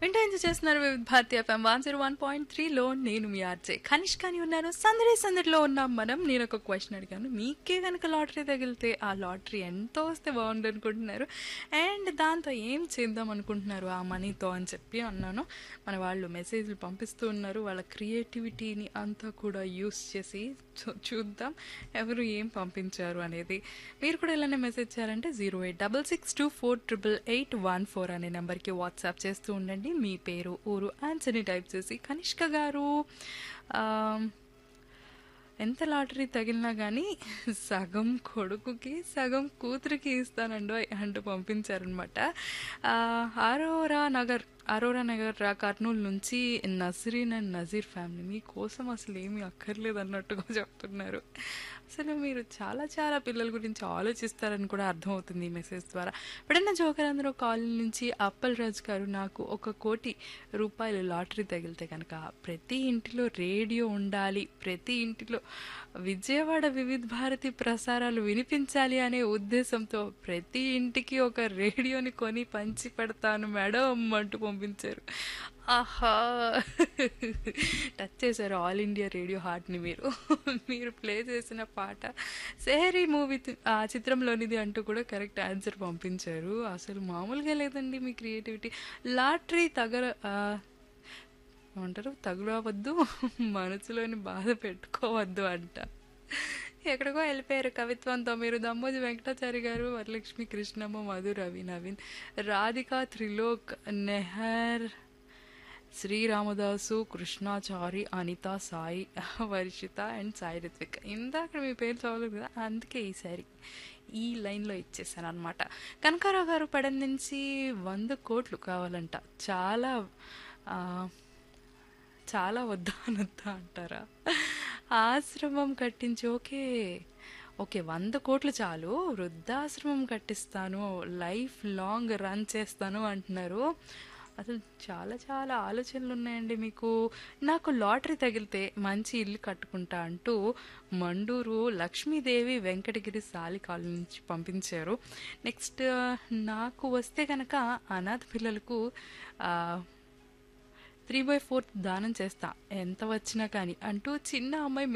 వింటూ ఎంజాయ్ చేస్తున్నారు Vividh Bharati FM one zero one point త్రీలో నేను మీ ఆర్జే కనిష్కాని ఉన్నాను సందడి సందడిలో ఉన్నాం మనం నేను ఒక క్వశ్చన్ అడిగాను మీకే కనుక లాటరీ తగిలితే ఆ లాటరీ ఎంతో వస్తే బాగుంది అనుకుంటున్నారు అండ్ దాంతో ఏం చేద్దాం అనుకుంటున్నారు ఆ మనీతో అని చెప్పి అన్నాను మన వాళ్ళు మెసేజ్లు పంపిస్తూ ఉన్నారు వాళ్ళ క్రియేటివిటీని అంతా కూడా యూస్ చేసి చూ- చూద్దాం ఎవరు ఏం పంపించారు అనేది మీరు కూడా ఇలానే మెసేజ్ చేయాలంటే zero eight double six two four triple eight one four అనే నెంబర్కి వాట్సాప్ చేస్తూ ఉండండి మీ పేరు ఊరు ఆన్సర్ని టైప్ చేసి కనిష్క గారు ఆ, ఎంత లాటరీ తగిలినా కానీ సగం కొడుకుకి సగం కూతురికి ఇస్తానండో అంటూ పంపించారనమాట ఆరోరా నగర్ అరోరా నగర్ రా కర్నూలు నుంచి నజరీన్ అండ్ నజీర్ ఫ్యామిలీ మీకోసం అసలు ఏమీ అక్కర్లేదు అన్నట్టుగా చెప్తున్నారు అసలు మీరు చాలా చాలా పిల్లల గురించి ఆలోచిస్తారని కూడా అర్థమవుతుంది ఈ మెసేజ్ ద్వారా ఎప్పుడన్నా జోకరందరూ కాలనీ నుంచి అప్పల్ రాజు గారు నాకు ఒక కోటి రూపాయలు లాటరీ తగిలితే కనుక ప్రతి ఇంటిలో రేడియో ఉండాలి ప్రతి ఇంటిలో విజయవాడ వివిధ భారతి ప్రసారాలు వినిపించాలి అనే ఉద్దేశంతో ప్రతి ఇంటికి ఒక రేడియోని కొని పంచి పెడతాను మేడం అంటూ పంపించారు ఆహా టచ్ చేశారు ఆల్ ఇండియా రేడియో హార్ట్ని మీరు మీరు ప్లే చేసిన పాట సేహరీ మూవీ ఆ చిత్రంలోనిది అంటూ కూడా కరెక్ట్ ఆన్సర్ పంపించారు అసలు మామూలుగా లేదండి మీ క్రియేటివిటీ లాటరీ తగల ఆ, ఏమంటారు తగులవద్దు మనసులోని బాధ పెట్టుకోవద్దు అంట ఎక్కడికో వెళ్ళిపోయారు కవిత్వంతో మీరు దమ్మోజి వెంకటాచారి గారు వరలక్ష్మి కృష్ణమ్మ మధు రవి నవీన్ రాధిక త్రిలోక్ నెహర్ శ్రీరామదాసు కృష్ణాచారి అనిత సాయి వర్షిత అండ్ సాయి రిత్విక్ ఇందాక మీ పేరు చదవలేదు కదా అందుకే ఈసారి ఈ లైన్లో ఇచ్చేసాను అనమాట కనకారావు గారు పడన నుంచి వంద కోట్లు కావాలంట చాలా ఆ, చాలా వద్దా అనొద్దా అంటారా ఆశ్రమం కట్టించి ఓకే ఓకే వంద కోట్లు చాలు వృద్ధాశ్రమం కట్టిస్తాను లైఫ్ లాంగ్ రన్ చేస్తాను అంటున్నారు అసలు చాలా చాలా ఆలోచనలు ఉన్నాయండి మీకు నాకు లాటరీ తగిలితే మంచి ఇల్లు కట్టుకుంటా అంటూ మండూరు లక్ష్మీదేవి వెంకటగిరి సాలి కాలనీ నుంచి పంపించారు నెక్స్ట్ నాకు వస్తే కనుక అనాథ పిల్లలకు ఆ, త్రీ బై ఫోర్త్ దానం చేస్తా ఎంత వచ్చినా కానీ అంటూ చిన్న అమ్మాయి